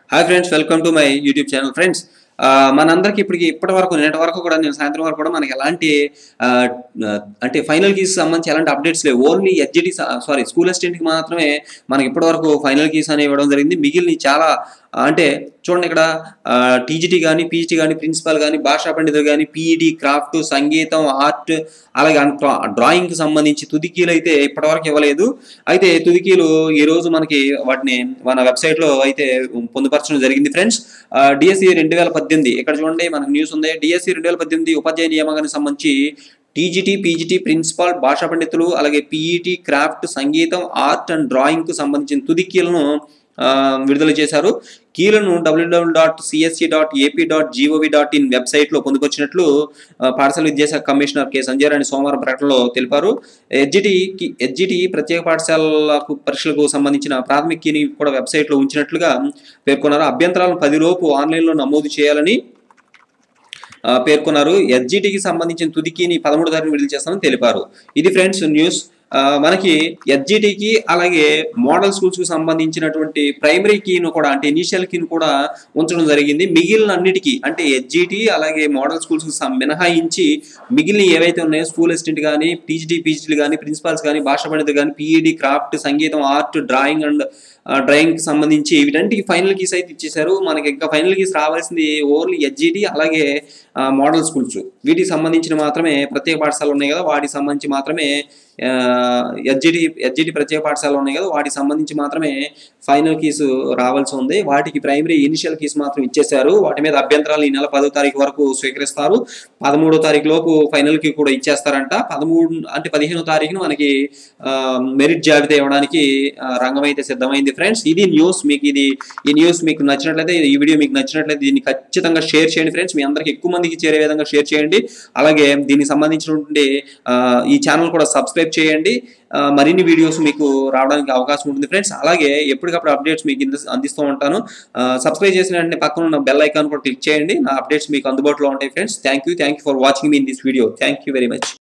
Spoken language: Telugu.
hi friends welcome to my YouTube channel friends మనందరికి ఇప్పటికి ఇప్పటి వరకు నిన్నటి వరకు కూడా నేను సాయంత్రం వరకు కూడా మనకి ఎలాంటి ఆ, ఆ, అంటే ఫైనల్ కీస్ సంబంధించి ఎలాంటి అప్డేట్స్ లేవు ఓన్లీ ఎస్జిటి సారీ స్కూల్ అసిస్టెంట్కి మాత్రమే మనకి ఇప్పటి వరకు ఫైనల్ కీస్ అని ఇవ్వడం జరిగింది మిగిలిన చాలా ఆ, అంటే చూడండి ఇక్కడ టీజీటీ కానీ పీజీటీ కానీ ప్రిన్సిపల్ కానీ భాషా పండితులు కానీ పీఈడి క్రాఫ్ట్ సంగీతం ఆర్ట్ అలాగే డ్రాయింగ్కి సంబంధించి తుదికీలు అయితే ఇప్పటివరకు ఇవ్వలేదు అయితే తుదికీలు ఈ రోజు మనకి వాటిని మన వెబ్సైట్ లో అయితే పొందుపరచడం జరిగింది ఫ్రెండ్స్ డిఎస్సి రెండు వేల పద్దెనిమిది ఇక్కడ చూడండి మనకు న్యూస్ ఉంది డిఎస్సి రెండు వేల పద్దెనిమిది ఉపాధ్యాయ నియామకానికి సంబంధించి టీజీటీ పీజీటీ ప్రిన్సిపాల్ భాషా పండితులు అలాగే పీఈటీ క్రాఫ్ట్ సంగీతం ఆర్ట్ అండ్ డ్రాయింగ్ కు సంబంధించిన తుది కీలను ఆ, విడుదల చేశారు కీలను WWW dot CSC dot AP dot GOV dot in వెబ్సైట్లో పొందుపరిచినట్లు ఆ, పాఠశాల విద్యాశాఖ కమిషనర్ కె సంజయ్ రాణి సోమవారం ప్రకటనలో తెలిపారు ఎడ్జిటి ఎడ్జిటి ప్రత్యేక పాఠశాలలకు పరీక్షలకు సంబంధించిన ప్రాథమిక కీని కూడా వెబ్సైట్లో ఉంచినట్లుగా పేర్కొన్నారు అభ్యంతరాలను పదిలోపు ఆన్లైన్లో నమోదు చేయాలని ఆ, పేర్కొన్నారు ఎస్జిటికి సంబంధించిన తుదికీని పదమూడు తారీఖు విడుదల చేస్తామని తెలిపారు ఇది ఫ్రెండ్స్ న్యూస్ ఆ, మనకి ఎస్జిటికి అలాగే మోడల్ స్కూల్స్ కు సంబంధించినటువంటి ప్రైమరీ కీను కూడా అంటే ఇనిషియల్ కీను కూడా ఉంచడం జరిగింది మిగిలిన అన్నిటికీ అంటే ఎస్జిటి అలాగే మోడల్ స్కూల్స్ కు సం- మినహాయించి మిగిలిన ఏవైతే ఉన్నాయో స్కూల్ అసిస్టెంట్ కానీ టీజీటీ పీజీటీ కానీ ప్రిన్సిపాల్స్ కానీ భాషా పండితులు కానీ పీఈడి క్రాఫ్ట్ సంగీతం ఆర్ట్ డ్రాయింగ్ అండ్ డ్రాయింగ్ కి సంబంధించి వీటంటికి ఫైనల్ కీస్ అయితే ఇచ్చేశారు మనకి ఇంకా ఫైనల్ కీస్ రావాల్సింది ఓన్లీ ఎస్జిటి అలాగే మోడల్ స్కూల్స్ వీటికి సంబంధించిన మాత్రమే ప్రత్యేక పాఠశాలలు ఉన్నాయి కదా వాటికి సంబంధించి మాత్రమే ఎస్జిటి ఎస్జిటి ప్రత్యేక పాఠశాలలు ఉన్నాయి కదా వాటికి సంబంధించి మాత్రమే ఫైనల్ కీస్ రావాల్సి ఉంది వాటికి ప్రైమరీ ఇనిషియల్ కీస్ మాత్రం ఇచ్చేశారు వాటి మీద అభ్యంతరాలు ఈ నెల పదో తారీఖు వరకు స్వీకరిస్తారు పదమూడో తారీఖు లోపు ఫైనల్ కి కూడా ఇచ్చేస్తారంట పదమూడు అంటే పదిహేనో తారీఖున మనకి మెరిట్ జాబితా ఇవ్వడానికి ఆ, రంగం అయితే సిద్ధమైంది ఫ్రెండ్స్ ఇది న్యూస్ మీకు ఇది ఈ న్యూస్ మీకు నచ్చినట్లయితే ఈ వీడియో మీకు నచ్చినట్లయితే దీన్ని ఖచ్చితంగా షేర్ చేయండి ఫ్రెండ్స్ మీ అందరికి ఎక్కువ మందికి చేరే విధంగా షేర్ చేయండి అలాగే దీనికి సంబంధించినటువంటి ఆ, ఈ ఛానల్ కూడా సబ్స్క్రైబ్ చేయండి ఆ, మరిన్ని వీడియోస్ మీకు రావడానికి అవకాశం ఉంటుంది ఫ్రెండ్స్ అలాగే ఎప్పటికప్పుడు అప్డేట్స్ మీకు ఇంద- అందిస్తూ ఉంటాను సబ్స్క్రైబ్ చేసిన వెంటనే పక్కన ఉన్న బెల్ ఐకాన్ కూడా క్లిక్ చేయండి నా అప్డేట్స్ మీకు అందుబాటులో ఉంటాయి friends thank you thank you for watching me in this video thank you very much